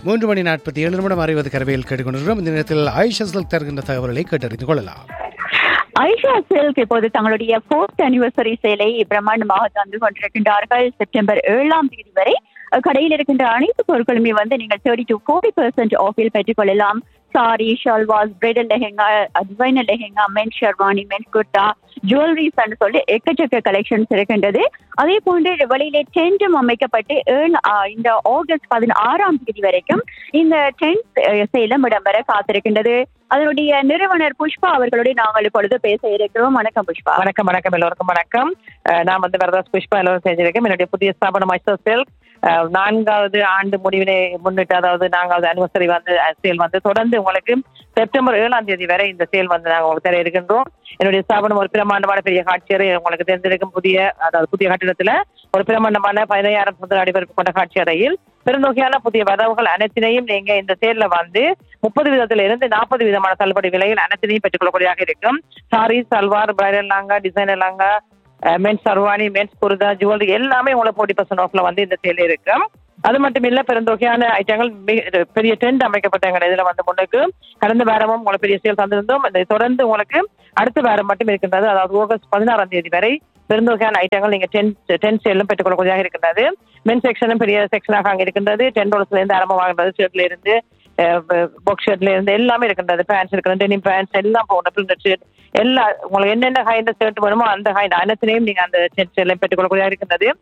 மூன்று மணி நாற்பத்தி ஏழு நிமிடம் அறிவது கரவையில் கேட்டுக்கொண்டிருக்கிறோம் இந்த நேரத்தில் ஆயிஷா சில்க் தருகின்ற தகவல்களை கேட்டறிந்து கொள்ளலாம் ஐஷா சில்க் இப்போது தங்களுடைய ஃபோர்த் அனிவர்சரி சேலை பிரம்மாண்டமாக தந்து கொண்டிருக்கின்றார்கள் செப்டம்பர் ஏழாம் தேதி வரை அஹ், கடையில் இருக்கின்ற அனைத்து பொருட்களுமே வந்து நீங்கள் தேர்ட்டி டு ஃபோர்ட்டி பெர்சென்ட் ஆஃபில் பெற்றுக்கொள்ளலாம் sari salwar bridal lehenga designer lehenga men sherwani men kurta jewelleries சொல்லி எக்கச்சக்க கலெக்ஷன்ஸ் இருக்கின்றது அதே போன்று வெளியிலே டென்ட்டும் அமைக்கப்பட்டு ஏழு ஆஹ், இந்த ஆகஸ்ட் பதினாறாம் தேதி வரைக்கும் இந்த டென்ட் சேலம் இடம்பெற காத்திருக்கின்றது அதனுடைய நிறுவனர் புஷ்பா அவர்களுடைய நாங்கள் இப்பொழுது பேச இருக்கிறோம் வணக்கம் புஷ்பா வணக்கம் வணக்கம் எல்லோருக்கும் வணக்கம் அஹ் நான் வந்து வரதாஸ் புஷ்பா எல்லோரும் செஞ்சிருக்கேன் என்னுடைய புதிய ஸ்தாபனம் ஐசர் சில்க் அஹ் நான்காவது ஆண்டு முடிவினை முன்னிட்டு அதாவது நான்காவது அனிவர்சரி வந்து சேல் வந்து தொடர்ந்து உங்களுக்கு செப்டம்பர் ஏழாம் தேதி வரை இந்த சேல் வந்து நாங்கள் உங்களுக்கு தர இருக்கின்றோம் என்னுடைய ஸ்தாபனம் ஒரு பிரமாண்டமான பெரிய காட்சியறை உங்களுக்கு தெரிஞ்சிருக்கும் புதிய அதாவது புதிய கட்டிடத்துல ஒரு பிரமாண்டமான பதினையாயிரம் முதல் அடிபரப்பு கொண்ட காட்சி அறையில் பெருந்தொகையான புதிய வரவுகள் அனைத்தினையும் நீங்க இந்த தேர்ல வந்து முப்பது விதத்துல இருந்து நாற்பது விதமான தள்ளுபடி விலையில் அனைத்தினையும் பெற்றுக்கொள்ளக்கூடியதாக இருக்கும் sari salwar bridal lehenga designer lehenga men's sherwani men's kurta jewellery எல்லாமே உங்களுக்கு ஃபோர்ட்டி பர்சன்ட் ஆஃப்ல வந்து இந்த சேல் இருக்கும் அது மட்டும் இல்ல பெருந்தொகையான ஐட்டங்கள் மிக- பெரிய டென்ட் அமைக்கப்பட்ட எங்க இதுல வந்து முன்னுக்கு கடந்த வாரமும் உங்களுக்கு பெரிய சேல் தந்திருந்தோம் இதை தொடர்ந்து உங்களுக்கு அடுத்த வாரம் மட்டும் இருக்கின்றது அதாவது ஆகஸ்ட் பதினாறாம் தேதி வரை பெருந்தொகையான ஐட்டங்கள் நீங்க டென் டென் சேலும் பெற்றுக்கொள்ளக்கூடியதாக இருக்கின்றது மென் செக்ஷனும் பெரிய செக்ஷனாக அங்க இருக்கின்றது டென் டாலர்ஸ்ல இருந்து ஆரம்பமாகின்றது ஷர்ட்ல இருந்து பாக்ஸ் ஷர்ட்ல இருந்து எல்லாமே இருக்கின்றது பேண்ட்ஸ் இருக்கிறது டெனிம் பேண்ட்ஸ் எல்லாம் போன பிரிண்டட் ஷர்ட் எல்லா உங்களுக்கு என்னென்ன ஹைண்ட் ஷர்ட் வேணுமோ அந்த ஹைண்ட் அனைத்தினையும் நீங்க அந்த செட் எல்லாம் பெற்றுக்கொள்ளக்கூடியதாக இருக்கின்றது